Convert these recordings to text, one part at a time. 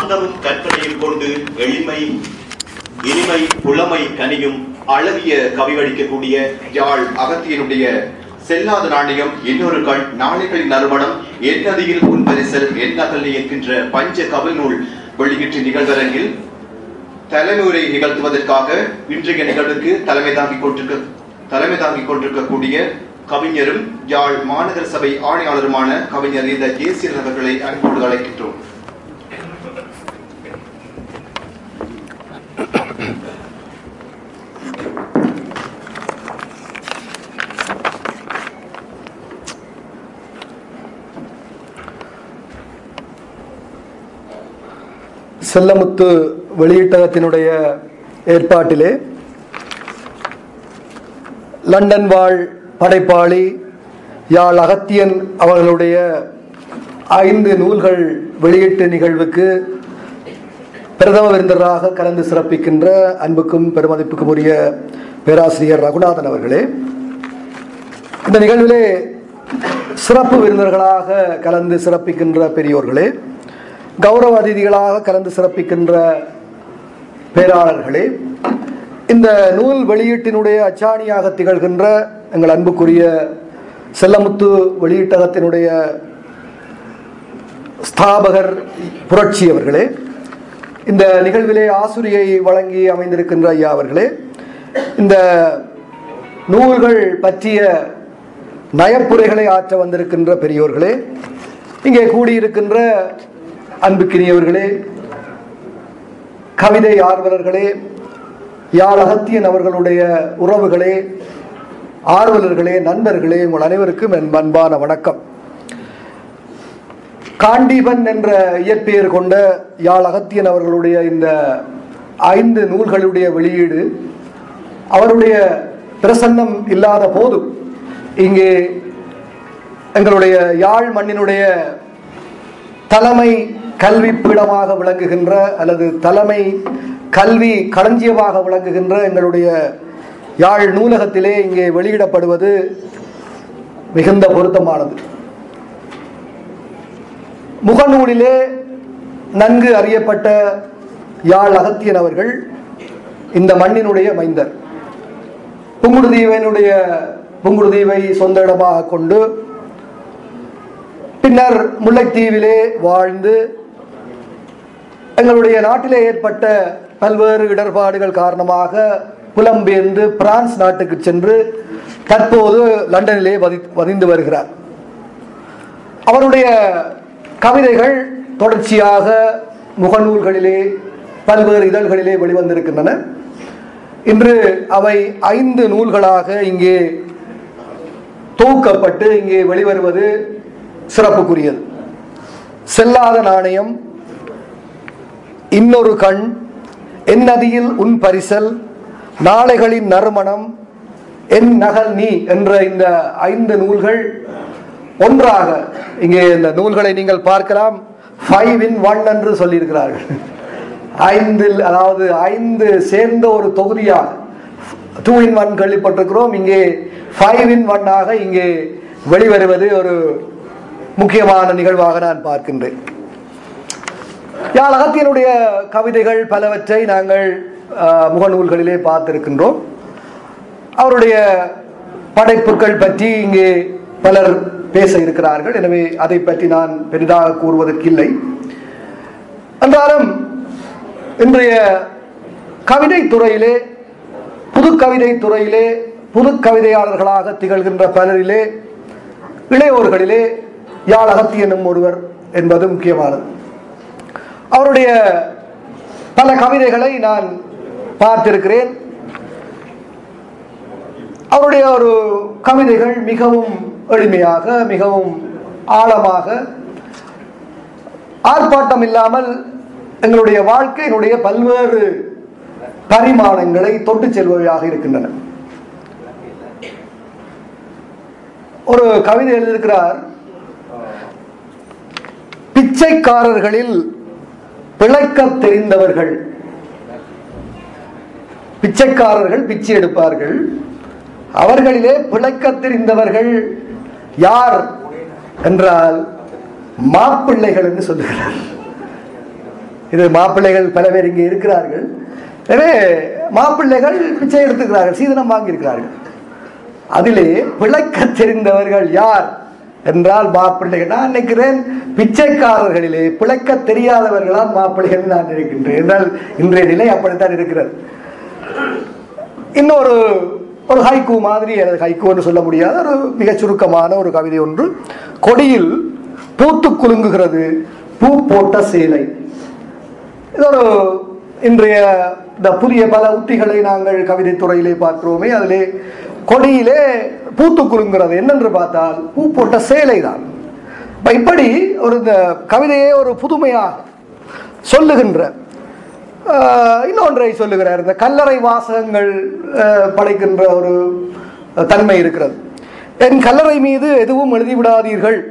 ஞானமும் கற்பனையும் கொண்டு எளிமை இனிமை புலமை கனியும் அழகிய கவிவடிக்கக்கூடிய யாழ் அகத்தியனுடைய செல்லாத நாணயம் இன்னொரு கண் நாளைகளின் நறுமணம் என் நதியில் உன் பரிசல் என் நகல் என்கின்ற பஞ்ச கவி நூல் வெளியீட்டு நிகழ்வரங்கில் தலைமுறை நிகழ்த்துவதற்காக இன்றைய நிகழ்வுக்கு தலைமை தாங்கிக் கொண்டிருக்க தலைமை தாங்கிக் கொண்டிருக்கக்கூடிய கவிஞரும் யாழ் மாநகர சபை ஆணையாளருமான கவிஞர் இந்த ஜேசியன் அவர்களை அன்போடு அழைக்கின்றோம் செல்லமுத்து வெளியீட்டகத்தினுடைய ஏற்பாட்டிலே லண்டன் வாழ் படைப்பாளி யாழ் அகத்தியன் அவர்களுடைய ஐந்து நூல்கள் வெளியீட்டு நிகழ்வுக்கு பிரதம விருந்தராக கலந்து சிறப்பிக்கின்ற அன்புக்கும் பெருமதிப்புக்கும் உரிய பேராசிரியர் ரகுநாதன் அவர்களே இந்த நிகழ்விலே சிறப்பு விருந்தர்களாக கலந்து சிறப்பிக்கின்ற பெரியோர்களே கௌரவ அதிதிகளாக கலந்து சிறப்பிக்கின்ற பேராளர்களே இந்த நூல் வெளியீட்டினுடைய அச்சாணியாக திகழ்கின்ற எங்கள் அன்புக்குரிய செல்லமுத்து வெளியீட்டகத்தினுடைய ஸ்தாபகர் புரட்சி அவர்களே இந்த நிகழ்விலே ஆசிரியை வழங்கி அமைந்திருக்கின்ற ஐயா அவர்களே இந்த நூல்கள் பற்றிய நயப்புரைகளை ஆற்ற வந்திருக்கின்ற பெரியோர்களே இங்கே கூடியிருக்கின்ற அன்புக்கினியவர்களே கவிதை ஆர்வலர்களே யாழ் அகத்தியன் அவர்களுடைய உறவுகளே ஆர்வலர்களே நண்பர்களே உங்கள் அனைவருக்கும் என் அன்பான வணக்கம் காண்டீபன் என்ற இயற்பெயர் கொண்ட யாழ் அகத்தியன் அவர்களுடைய இந்த ஐந்து நூல்களுடைய வெளியீடு அவருடைய பிரசன்னம் இல்லாத போதும் இங்கே எங்களுடைய யாழ் மண்ணினுடைய தலைமை கல்வி பீடமாக விளங்குகின்ற அல்லது தலைமை கல்வி களஞ்சியமாக விளங்குகின்ற எங்களுடைய யாழ் நூலகத்திலே இங்கே வெளியிடப்படுவது மிகுந்த பொருத்தமானது முகநூலிலே நன்கு அறியப்பட்ட யாழ் அகத்தியன் அவர்கள் இந்த மண்ணினுடைய மைந்தர் புங்குடுதீவனுடைய புங்குடுதீவை சொந்த இடமாக கொண்டு பின்னர் முல்லைத்தீவிலே வாழ்ந்து எங்களுடைய நாட்டிலே ஏற்பட்ட பல்வேறு இடர்பாடுகள் காரணமாக புலம்பெயர்ந்து பிரான்ஸ் நாட்டுக்கு சென்று தற்போது லண்டனிலே வதி வதிந்து வருகிறார் அவருடைய கவிதைகள் தொடர்ச்சியாக முகநூல்களிலே பல்வேறு இதழ்களிலே வெளிவந்திருக்கின்றன இன்று அவை ஐந்து நூல்களாக இங்கே தொகுக்கப்பட்டு இங்கே வெளிவருவது சிறப்புக்குரியது செல்லாத நாணயம் இன்னொரு கண் என் நதியில் உன் பரிசல் நாளைகளின் நறுமணம் என் நகல் நீ என்ற இந்த ஐந்து நூல்கள் ஒன்றாக இங்கே இந்த நூல்களை நீங்கள் பார்க்கலாம் ஃபைவ் இன் ஒன் என்று சொல்லியிருக்கிறார்கள் ஐந்தில் அதாவது ஐந்து சேர்ந்த ஒரு தொகுதியாக டூ இன் ஒன் கேள்விப்பட்டிருக்கிறோம் இங்கே ஃபைவ் இன் ஒன்னாக இங்கே வெளிவருவது ஒரு முக்கியமான நிகழ்வாக நான் பார்க்கின்றேன் யாழ் அகத்தியனுடைய கவிதைகள் பலவற்றை நாங்கள் முகநூல்களிலே பார்த்திருக்கின்றோம் அவருடைய படைப்புகள் பற்றி இங்கே பலர் பேச இருக்கிறார்கள் எனவே அதை பற்றி நான் பெரிதாக கூறுவதற்கில்லை என்றாலும் இன்றைய கவிதை துறையிலே புது கவிதை துறையிலே புது கவிதையாளர்களாக திகழ்கின்ற பலரிலே இளையோர்களிலே யாழ் அகத்தியனும் ஒருவர் என்பது முக்கியமானது அவருடைய பல கவிதைகளை நான் பார்த்திருக்கிறேன் அவருடைய ஒரு கவிதைகள் மிகவும் எளிமையாக மிகவும் ஆழமாக ஆர்ப்பாட்டம் இல்லாமல் எங்களுடைய வாழ்க்கையினுடைய பல்வேறு பரிமாணங்களை தொட்டு செல்பவையாக இருக்கின்றன ஒரு கவிதை எழுதியிருக்கிறார் பிச்சைக்காரர்களில் பிழைக்க தெரிந்தவர்கள் பிச்சைக்காரர்கள் பிச்சை எடுப்பார்கள் அவர்களிலே பிழைக்க தெரிந்தவர்கள் யார் என்றால் மாப்பிள்ளைகள் என்று சொல்லுகிறார் இது மாப்பிள்ளைகள் பல பேர் இங்கே இருக்கிறார்கள் எனவே மாப்பிள்ளைகள் பிச்சை எடுத்துக்கிறார்கள் சீதனம் வாங்கியிருக்கிறார்கள் அதிலே பிழைக்க தெரிந்தவர்கள் யார் என்றால் மாப்பிள்ளைகள் நான் நினைக்கிறேன் பிச்சைக்காரர்களிலே பிழைக்க தெரியாதவர்களால் மாப்பிள்ளைகள் நான் நினைக்கின்றேன் என்றால் இன்றைய நிலை அப்படித்தான் இருக்கிறது இன்னொரு ஒரு ஹைக்கூ மாதிரி அல்லது ஹைக்கூன்னு சொல்ல முடியாத ஒரு மிகச் சுருக்கமான ஒரு கவிதை ஒன்று கொடியில் பூத்து குலுங்குகிறது பூ போட்ட சேலை இது ஒரு இன்றைய இந்த புதிய பல உத்திகளை நாங்கள் கவிதை துறையிலே பார்க்கிறோமே அதிலே கொடியிலே பூத்து குலுங்குறது என்னென்று பார்த்தால் பூ போட்ட சேலை தான் இப்ப இப்படி ஒரு இந்த கவிதையே ஒரு புதுமையாக சொல்லுகின்ற ஆஹ், இன்னொன்றை சொல்லுகிறார் இந்த கல்லறை வாசகங்கள் ஆஹ், படைக்கின்ற ஒரு தன்மை இருக்கிறது என் கல்லறை மீது எதுவும் எழுதிவிடாதீர்கள்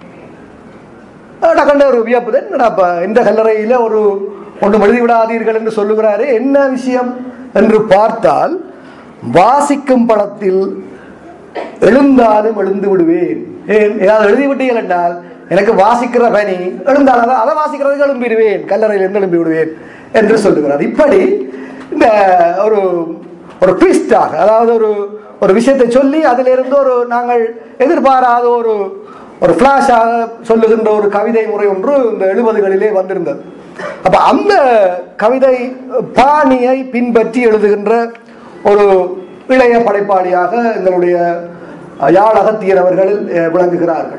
நான் கண்ட ஒரு வியப்பு தான் என்னடாப்பா இந்த கல்லறையில் ஒரு ஒன்றும் எழுதி விடாதீர்கள் என்று சொல்லுகிறாரே என்ன விஷயம் என்று பார்த்தால் வாசிக்கும் படத்தில் எழுந்தாலும் எழுந்து விடுவேன் ஏன் ஏதாவது எழுதி விட்டீர்கள் என்றால் எனக்கு வாசிக்கிற பணி எழுந்தால் அதை அதை வாசிக்கிறதுக்கு எழும்பிடுவேன் கல்லறையிலிருந்து எழும்பி விடுவேன் என்று சொல்லுகிறார் இப்படி இந்த ஒரு ஒரு ட்விஸ்டாக அதாவது ஒரு ஒரு விஷயத்தை சொல்லி அதிலிருந்து ஒரு நாங்கள் எதிர்பாராத ஒரு ஒரு ஃபிளாஷாக சொல்லுகின்ற ஒரு கவிதை முறை ஒன்று இந்த எழுபதுகளிலே வந்திருந்தது அப்ப அந்த கவிதை பாணியை பின்பற்றி எழுதுகின்ற ஒரு இளைய படைப்பாளியாக எங்களுடைய யாழ் அகத்தியர் அவர்கள் அஹ், விளங்குகிறார்கள்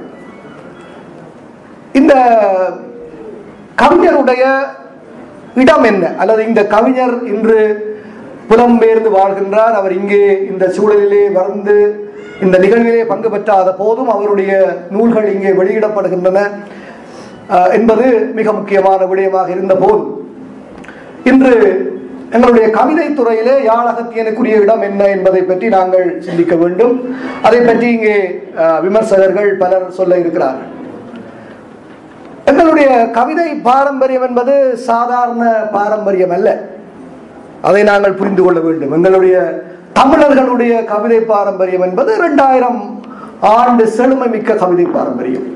இந்த கவிஞருடைய இடம் என்ன அல்லது இந்த கவிஞர் இன்று புலம்பெயர்ந்து வாழ்கின்றார் அவர் இங்கே இந்த சூழலிலே வந்து இந்த நிகழ்விலே பங்கு பெற்றாத போதும் அவருடைய நூல்கள் இங்கே வெளியிடப்படுகின்றன அஹ், என்பது மிக முக்கியமான விடயமாக இருந்த போதும் இன்று எங்களுடைய கவிதை துறையிலே யாழகத்தியனுக்குரிய இடம் என்ன என்பதை பற்றி நாங்கள் சிந்திக்க வேண்டும் அதை பற்றி இங்கே அஹ், விமர்சகர்கள் பலர் சொல்ல இருக்கிறார்கள் எங்களுடைய கவிதை பாரம்பரியம் என்பது சாதாரண பாரம்பரியம் அல்ல அதை நாங்கள் புரிந்து கொள்ள வேண்டும் எங்களுடைய தமிழர்களுடைய கவிதை பாரம்பரியம் என்பது இரண்டாயிரம் ஆண்டு செழுமை மிக்க கவிதை பாரம்பரியம்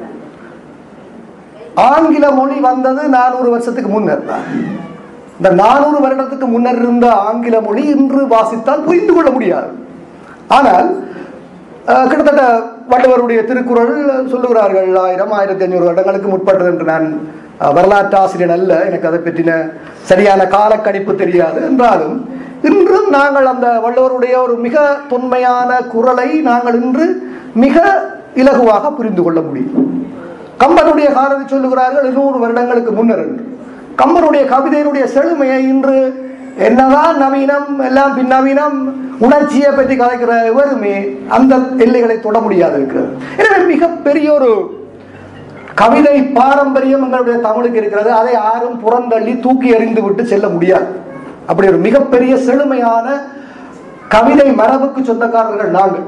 ஆங்கில மொழி வந்தது நானூறு வருஷத்துக்கு முன்னர் தான் இந்த நானூறு வருடத்துக்கு முன்னர் இருந்த ஆங்கில மொழி இன்று வாசித்தால் புரிந்து கொள்ள முடியாது ஆனால் அஹ், கிட்டத்தட்ட வள்ளுவருடைய திருக்குறள் சொல்லுகிறார்கள் ஆயிரம் ஆயிரத்தி ஐநூறு வருடங்களுக்கு முற்பட்டது என்று நான் அஹ், வரலாற்று ஆசிரியர் அல்ல எனக்கு அதை பற்றின சரியான காலக்கணிப்பு தெரியாது என்றாலும் இன்றும் நாங்கள் அந்த வள்ளுவருடைய ஒரு மிக தொன்மையான குரலை நாங்கள் இன்று மிக இலகுவாக புரிந்து கொள்ள முடியும் கம்பனுடைய காலத்தை சொல்லுகிறார்கள் இருநூறு வருடங்களுக்கு முன்னர் என்று கம்பனுடைய கவிதையினுடைய செழுமையை இன்று என்னதான் நவீனம் எல்லாம் பின்னவீனம் உணர்ச்சியை பற்றி கதைக்கிற எவருமே அந்த எல்லைகளை தொட முடியாது இருக்கிறது எனவே மிகப்பெரிய ஒரு கவிதை பாரம்பரியம் எங்களுடைய தமிழுக்கு இருக்கிறது அதை யாரும் புறந்தள்ளி தூக்கி எறிந்து விட்டு செல்ல முடியாது அப்படி ஒரு மிகப்பெரிய செழுமையான கவிதை மரபுக்கு சொந்தக்காரர்கள் நாங்கள்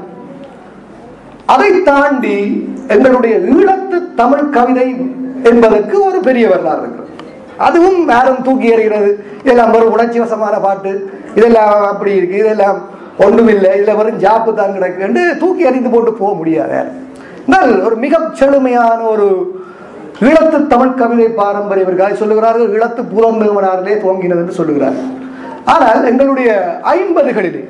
அதை தாண்டி எங்களுடைய ஈழத்து தமிழ் கவிதை என்பதற்கு ஒரு பெரிய வரலாறு இருக்கிறது அதுவும் யாரும் தூக்கி எறிகிறது இதெல்லாம் ஒரு உணர்ச்சி வசமான பாட்டு இதெல்லாம் அப்படி இருக்கு இதெல்லாம் ஒன்றுமில்லை இதுல வெறும் ஜாப்பு தான் கிடக்கு என்று தூக்கி எறிந்து போட்டு போக முடியாது ஆனால் ஒரு மிக செழுமையான ஒரு ஈழத்து தமிழ் கவிதை பாரம்பரியம் இருக்காது சொல்லுகிறார்கள் ஈழத்து புலம்பெருமனாரிலே துவங்கினது என்று சொல்லுகிறார் ஆனால் எங்களுடைய ஐம்பதுகளிலே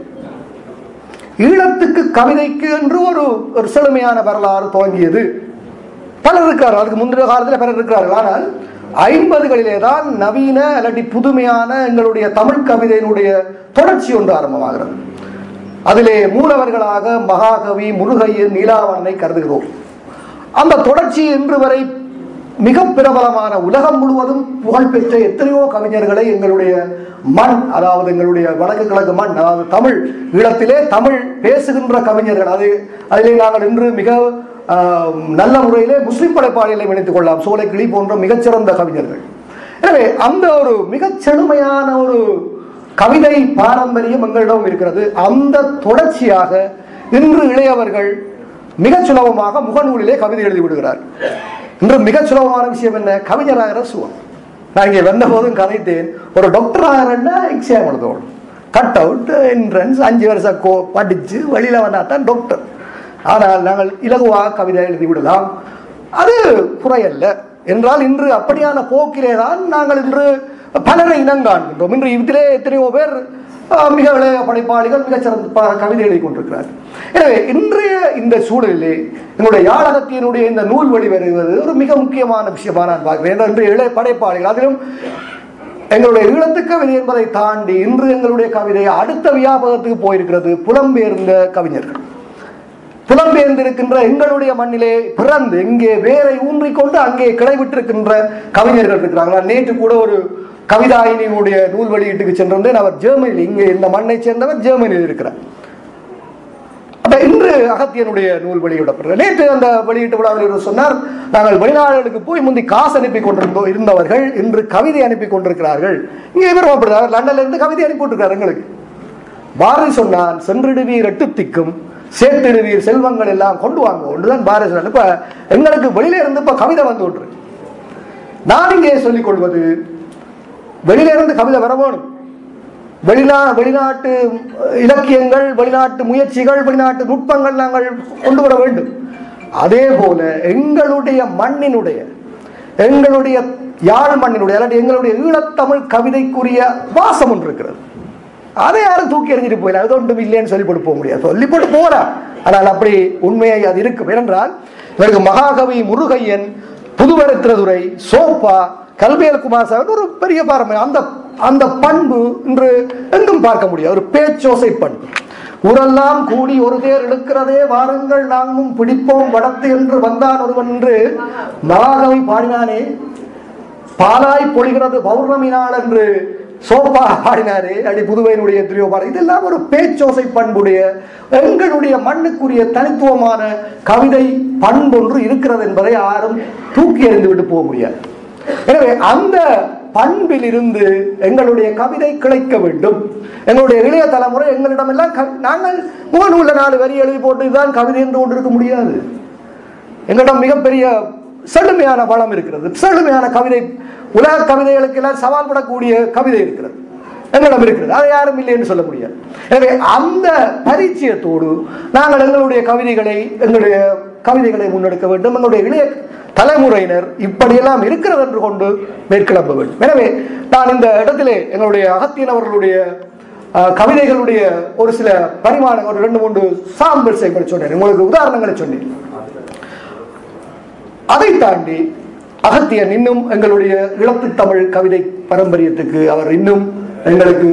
ஈழத்துக்கு கவிதைக்கு என்று ஒரு ஒரு செழுமையான வரலாறு துவங்கியது பலர் இருக்கிறார்கள் அதுக்கு முந்தைய காலத்தில் பலர் இருக்கிறார்கள் ஆனால் ஐம்பதுகளிலே தான் நவீன இல்லாட்டி புதுமையான எங்களுடைய தமிழ் கவிதையினுடைய தொடர்ச்சி ஒன்று ஆரம்பமாகிறது அதிலே மூலவர்களாக மகாகவி முருகையன் நீலாவணனை கருதுகிறோம் அந்த தொடர்ச்சி இன்று வரை மிக பிரபலமான உலகம் முழுவதும் புகழ்பெற்ற எத்தனையோ கவிஞர்களை எங்களுடைய மண் அதாவது எங்களுடைய வடக்கு கிழக்கு மண் அதாவது தமிழ் ஈழத்திலே தமிழ் பேசுகின்ற கவிஞர்கள் அது அதிலே நாங்கள் இன்று மிக ஆஹ், நல்ல முறையிலே முஸ்லிம் படைப்பாளிகளை இணைத்துக் கொள்ளலாம் சோலைக்கிளி போன்ற மிகச்சிறந்த கவிஞர்கள் எனவே அந்த ஒரு மிகச் செழுமையான ஒரு கவிதை பாரம்பரியம் எங்களிடம் இருக்கிறது அந்த தொடர்ச்சியாக இன்று இளையவர்கள் மிகச் சுலபமாக முகநூலிலே கவிதை எழுதி விடுகிறார் இன்று மிகச் சுலபமான விஷயம் என்ன கவிஞராகிற சுகம் நான் இங்கே வந்த போதும் கதைத்தேன் ஒரு டாக்டர் ஆகிறன்னா எக்ஸாம் எழுதணும் கட் அவுட் என்ட்ரன்ஸ் அஞ்சு வருஷம் கோ படித்து வெளியில் வந்தால் தான் டாக்டர் ஆனால் நாங்கள் இலகுவாக கவிதை எழுதி விடலாம் அது குறையல்ல என்றால் இன்று அப்படியான போக்கிலே தான் நாங்கள் இன்று பலரை இனங்காண்கின்றோம் இன்று இதிலே எத்தனையோ பேர் அஹ், மிக இளைய படைப்பாளிகள் மிகச்சிறந்த ப- கவிதை எழுதி கொண்டிருக்கிறார் எனவே இன்றைய இந்த சூழலிலே எங்களுடைய யாழகத்தினுடைய இந்த நூல் வெளிவருவது ஒரு மிக முக்கியமான விஷயமா நான் பார்க்கிறேன் ஏன்னா இன்று இளைய படைப்பாளிகள் அதிலும் எங்களுடைய ஈழத்து கவிதை என்பதை தாண்டி இன்று எங்களுடைய கவிதை அடுத்த வியாபகத்துக்கு போயிருக்கிறது புலம்பெயர்ந்த கவிஞர்கள் புலம்பெயர்ந்திருக்கின்ற எங்களுடைய மண்ணிலே பிறந்து இங்கே வேரை ஊன்றிக்கொண்டு அங்கே கிளைவிட்டிருக்கின்ற கவிஞர்கள் இருக்கிறாங்க நான் நேற்று கூட ஒரு கவிதாயினியுடைய நூல் வெளியீட்டுக்கு சென்றிருந்தேன் அவர் ஜெர்மனியில் இங்கே இந்த மண்ணை சேர்ந்தவர் ஜெர்மனியில் இருக்கிறார் அப்ப இன்று அகத்தியனுடைய நூல் வெளியிடப்படுகிறது நேற்று அந்த வெளியீட்டு விழாவில் இவர் சொன்னார் நாங்கள் வெளிநாடுகளுக்கு போய் முந்தி காசு அனுப்பி கொண்டிருந்தோம் இருந்தவர்கள் இன்று கவிதை அனுப்பி கொண்டிருக்கிறார்கள் இங்கே இவர் அப்படிதான் லண்டன்ல இருந்து கவிதை அனுப்பி கொண்டிருக்கிறார் எங்களுக்கு பாரதி சொன்னான் சென்றிடுவீர் எட்டு திக்கும் சேர்த்திடுவீர் செல்வங்கள் எல்லாம் கொண்டு வாங்க ஒன்றுதான் பாரதி சொன்னார் இப்ப எங்களுக்கு வெளியில இருந்து இப்ப கவிதை வந்து விட்டுரு நான் இங்கே சொல்லிக் கொள்வது வெளியில இருந்து கவிதை வர வேணும் வெளிநா வெளிநாட்டு இலக்கியங்கள் வெளிநாட்டு முயற்சிகள் வெளிநாட்டு நுட்பங்கள் நாங்கள் கொண்டு வர வேண்டும் அதே போல எங்களுடைய மண்ணினுடைய எங்களுடைய யாழ் மண்ணினுடைய அல்லாட்டி எங்களுடைய ஈழத்தமிழ் கவிதைக்குரிய வாசம் ஒன்று இருக்கிறது அதை யாரும் தூக்கி எறிஞ்சிட்டு போயிடலாம் அது ஒன்றும் இல்லைன்னு சொல்லி போட்டு போக முடியாது சொல்லி போட்டு போகலாம் ஆனால் அப்படி உண்மையை அது இருக்கும் ஏனென்றால் இவருக்கு மகாகவி முருகையன் புதுவரத்திரதுரை சோப்பா கல்வியல் குமார் சார் ஒரு பெரிய பாரம்பரியம் அந்த அந்த பண்பு இன்று எங்கும் பார்க்க முடியாது ஒரு பேச்சோசை பண்பு ஊரெல்லாம் கூடி ஒரு தேர் இழுக்கிறதே வாருங்கள் நாமும் பிடிப்போம் வடத்து என்று வந்தான் ஒருவன் என்று மகாகவி பாடினானே பாலாய் பொழிகிறது பௌர்ணமி நாள் என்று சோப்பா பாடினாரு அடி புதுவையினுடைய எத்தனையோ பாடல் இதெல்லாம் ஒரு பேச்சோசை பண்புடைய எங்களுடைய மண்ணுக்குரிய தனித்துவமான கவிதை பண்பொன்று இருக்கிறது என்பதை யாரும் தூக்கி எறிந்து விட்டு போக முடியாது எனவே அந்த பண்பில் இருந்து எங்களுடைய கவிதை கிளைக்க வேண்டும் எங்களுடைய இளைய தலைமுறை எங்களிடம் எல்லாம் கவி- நாங்கள் முகநூல்ல நாலு வரி எழுதி போட்டு இதுதான் கவிதை என்று கொண்டு இருக்க முடியாது எங்களிடம் மிகப்பெரிய செழுமையான வளம் இருக்கிறது செழுமையான கவிதை உலக கவிதைகளுக்கு எல்லாம் சவால் படக்கூடிய கவிதை இருக்கிறது எங்களிடம் இருக்கிறது அதை யாரும் இல்லை என்று சொல்ல முடியாது எனவே அந்த பரிச்சயத்தோடு நாங்கள் எங்களுடைய கவிதைகளை எங்களுடைய கவிதைகளை முன்னெடுக்க வேண்டும் எங்களுடைய இளைய தலைமுறையினர் இப்படியெல்லாம் இருக்கிறது என்று கொண்டு மேற்கிளம்ப வேண்டும் எனவே நான் இந்த இடத்திலே எங்களுடைய அகத்தியன் அவர்களுடைய அஹ், கவிதைகளுடைய ஒரு சில பரிமாணங்கள் ஒரு ரெண்டு மூன்று சாம்பிள் செய்ய சொன்னேன் உங்களுக்கு உதாரணங்களை சொன்னேன் அதை தாண்டி அகத்தியன் இன்னும் எங்களுடைய இழப்பு தமிழ் கவிதை பாரம்பரியத்துக்கு அவர் இன்னும் எங்களுக்கு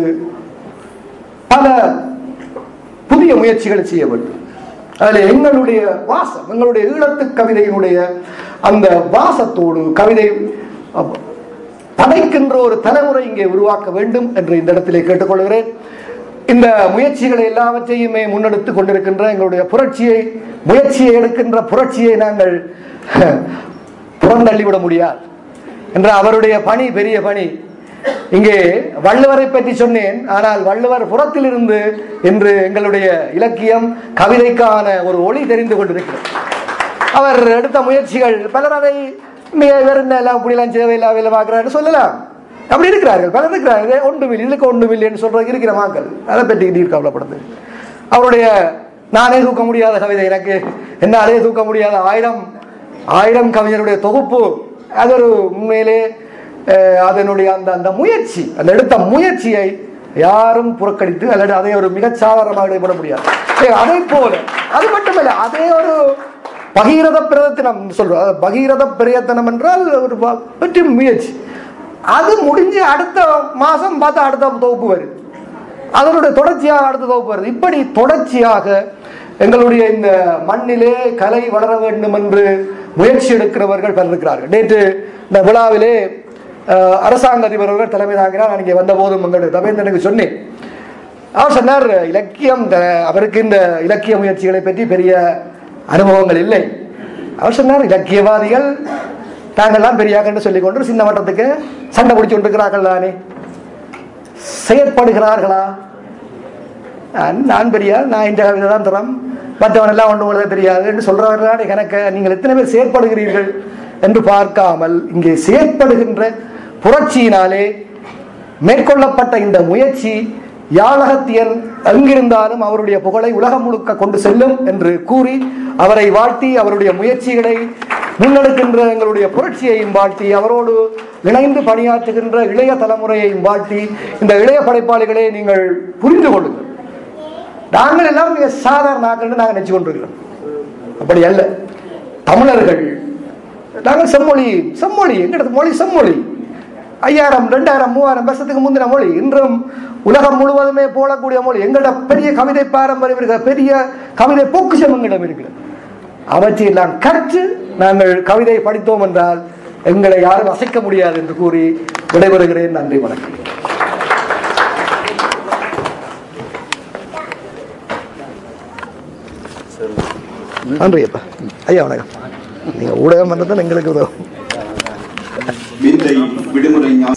பல புதிய முயற்சிகளை செய்ய வேண்டும் அதில் எங்களுடைய வாசம் எங்களுடைய ஈழத்து கவிதையினுடைய அந்த வாசத்தோடு கவிதை அஹ், படைக்கின்ற ஒரு தலைமுறை இங்கே உருவாக்க வேண்டும் என்று இந்த இடத்திலே கேட்டுக்கொள்கிறேன் இந்த முயற்சிகளை எல்லாவற்றையுமே முன்னெடுத்துக் கொண்டிருக்கின்ற எங்களுடைய புரட்சியை முயற்சியை எடுக்கின்ற புரட்சியை நாங்கள் புறந்தள்ளிவிட முடியாது என்ற அவருடைய பணி பெரிய பணி இங்கே வள்ளுவரை பற்றி சொன்னேன் ஆனால் வள்ளுவர் புறத்திலிருந்து இன்று எங்களுடைய இலக்கியம் கவிதைக்கான ஒரு ஒளி தெரிந்து கொண்டிருக்கிறது அவர் எடுத்த முயற்சிகள் பலர் அதை மிக வேறு என்ன எல்லாம் இப்படிலாம் தேவையில்லா வேலை பார்க்கிறாரு சொல்லலாம் அப்படி இருக்கிறார்கள் பலர் இருக்கிறார்கள் ஒன்றுமில்லை இதுக்கு ஒன்றுமில்லை என்று சொல்றது இருக்கிற மக்கள் அதை பற்றி நீர் கவலைப்படுது அவருடைய நானே தூக்க முடியாத கவிதை எனக்கு என்னாலே தூக்க முடியாத ஆயிரம் ஆயிரம் கவிஞருடைய தொகுப்பு அது ஒரு உண்மையிலே அஹ், அதனுடைய அந்த அந்த முயற்சி அந்த எடுத்த முயற்சியை யாரும் புறக்கணித்து அல்லது அதை ஒரு மிகச் சாதாரணமாக ஈடுபட முடியாது ஏ, அதை போல அது மட்டுமல்ல அதே ஒரு பகீரத பிரயத்தனம் சொல்றோம் அது பகீரத பிரயத்தனம் என்றால் ஒரு ப- வெற்றி முயற்சி அது முடிஞ்சு அடுத்த மாசம் பார்த்தா அடுத்த தொகுப்பு வருது அதனுடைய தொடர்ச்சியாக அடுத்த தொகுப்பு வருது இப்படி தொடர்ச்சியாக எங்களுடைய இந்த மண்ணிலே கலை வளர வேண்டும் என்று முயற்சி எடுக்கிறவர்கள் பலர் இருக்கிறார்கள் நேற்று இந்த விழாவிலே அஹ், அரசாங்க அதிபர் அவர்கள் தலைமை தாங்கினார் நான் இங்கே வந்த போதும் எங்களுடைய தவேந்தனுக்கு சொன்னேன் அவர் சொன்னார் இலக்கியம் த- அவருக்கு இந்த இலக்கிய முயற்சிகளை பற்றி பெரிய அனுபவங்கள் இல்லை அவர் சொன்னார் இலக்கியவாதிகள் நாங்கள்லாம் பெரியாக்கன்னு சொல்லிக் கொண்டு சின்ன வட்டத்துக்கு சண்டை பிடிச்சு கொண்டிருக்கிறார்கள் தானே செயற்படுகிறார்களா நான் நான் பெரியார் நான் இந்த கவிதை தான் தரம் மற்றவன் எல்லாம் ஒன்று எழுத தெரியாது என்று சொல்றவர்களான கணக்க நீங்கள் எத்தனை பேர் செயற்படுகிறீர்கள் என்று பார்க்காமல் இங்கே செயற்படுகின்ற புரட்சியினாலே மேற்கொள்ளப்பட்ட இந்த முயற்சி யாழகத்தியன் எங்கிருந்தாலும் அவருடைய புகழை உலகம் முழுக்க கொண்டு செல்லும் என்று கூறி அவரை வாழ்த்தி அவருடைய முயற்சிகளை முன்னெடுக்கின்ற எங்களுடைய புரட்சியையும் வாழ்த்தி அவரோடு இணைந்து பணியாற்றுகின்ற இளைய தலைமுறையையும் வாழ்த்தி இந்த இளைய படைப்பாளிகளை நீங்கள் புரிந்து கொள்ளுங்கள் நாங்கள் எல்லாம் மிக சாதாரண ஆக்கள் நாங்கள் நினைச்சு கொண்டிருக்கிறோம் அப்படி அல்ல தமிழர்கள் நாங்கள் செம்மொழி செம்மொழி எங்கிட்ட மொழி செம்மொழி ஐயாயிரம் ரெண்டாயிரம் மூவாயிரம் வருஷத்துக்கு முந்தின மொழி இன்றும் உலகம் முழுவதுமே போடக்கூடிய மொழி எங்கள்ட பெரிய கவிதை பாரம்பரியம் இருக்கிற பெரிய கவிதை பொக்குஷம் எங்களிடம் இருக்கிறது அவற்றையெல்லாம் கற்று நாங்கள் கவிதை படித்தோம் என்றால் எங்களை யாரும் அசைக்க முடியாது என்று கூறி விடைபெறுகிறேன் நன்றி வணக்கம் நன்றி அப்பா ஐயா வணக்கம் நீங்க ஊடகம் பண்ணதான் எங்களுக்கு உதவும் விந்தை விடுமுறை ஞா-